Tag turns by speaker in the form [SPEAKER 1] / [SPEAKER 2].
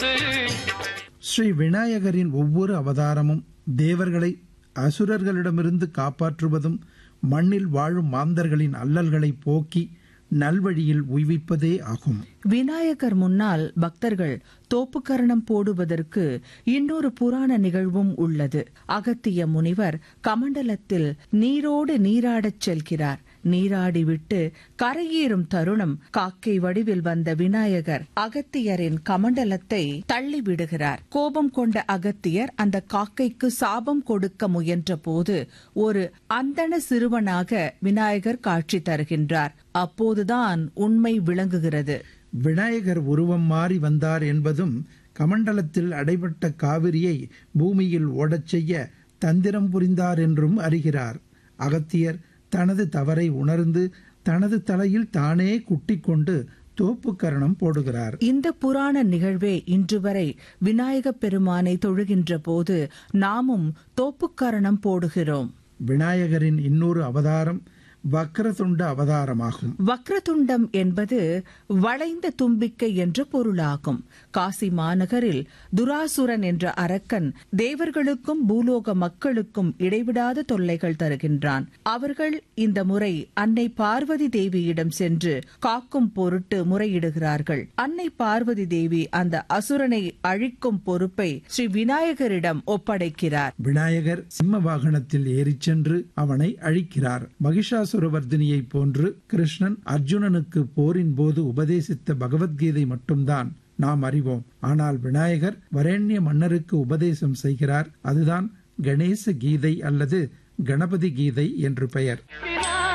[SPEAKER 1] ஸ்ரீ விநாயகரின் ஒவ்வொரு அவதாரமும் தேவர்களை அசுரர்களிடமிருந்து காப்பாற்றுவதும் மண்ணில் வாழும் மாந்தர்களின் அல்லல்களை போக்கி நல்வழியில் உய்விப்பதே ஆகும்
[SPEAKER 2] விநாயகர் முன்னால் பக்தர்கள் தோப்புக்கரணம் போடுவதற்கு இன்னொரு புராண நிகழ்வும் உள்ளது அகத்திய முனிவர் கமண்டலத்தில் நீரோடு நீராடச் செல்கிறார் நீராடிவிட்டு கரையேறும் தருணம் காக்கை வடிவில் வந்த விநாயகர் அகத்தியரின் கமண்டலத்தை தள்ளி விடுகிறார் கோபம் கொண்ட அகத்தியர் அந்த காக்கைக்கு சாபம் கொடுக்க முயன்ற போது ஒரு அந்தண சிறுவனாக விநாயகர் காட்சி தருகின்றார் அப்போதுதான் உண்மை விளங்குகிறது
[SPEAKER 1] விநாயகர் உருவம் மாறி வந்தார் என்பதும் கமண்டலத்தில் அடைபட்ட காவிரியை பூமியில் ஓடச் செய்ய தந்திரம் புரிந்தார் என்றும் அறிகிறார் அகத்தியர் தனது தவறை உணர்ந்து தனது தலையில் தானே குட்டிக் கொண்டு தோப்புக்கரணம் போடுகிறார்
[SPEAKER 2] இந்த புராண நிகழ்வே இன்று வரை விநாயகப் பெருமானை தொழுகின்ற போது நாமும் தோப்புக்கரணம் போடுகிறோம்
[SPEAKER 1] விநாயகரின் இன்னொரு அவதாரம் வக்ரதுண்ட அவதாரமாகும்
[SPEAKER 2] வக்ரதுண்டம் என்பது வளைந்த தும்பிக்கை என்ற பொருளாகும் காசி மாநகரில் துராசுரன் என்ற அரக்கன் தேவர்களுக்கும் பூலோக மக்களுக்கும் இடைவிடாத தொல்லைகள் தருகின்றான் அவர்கள் இந்த முறை அன்னை பார்வதி தேவியிடம் சென்று காக்கும் பொருட்டு முறையிடுகிறார்கள் அன்னை பார்வதி தேவி அந்த அசுரனை அழிக்கும் பொறுப்பை ஸ்ரீ விநாயகரிடம் ஒப்படைக்கிறார்
[SPEAKER 1] விநாயகர் சிம்ம வாகனத்தில் ஏறிச் சென்று அவனை அழிக்கிறார் மகிஷாசுரவர்தினியை போன்று கிருஷ்ணன் அர்ஜுனனுக்கு போரின் போது உபதேசித்த பகவத்கீதை மட்டும்தான் நாம் அறிவோம் ஆனால் விநாயகர் வரேண்ய மன்னருக்கு உபதேசம் செய்கிறார் அதுதான் கணேச கீதை அல்லது கணபதி கீதை என்று பெயர்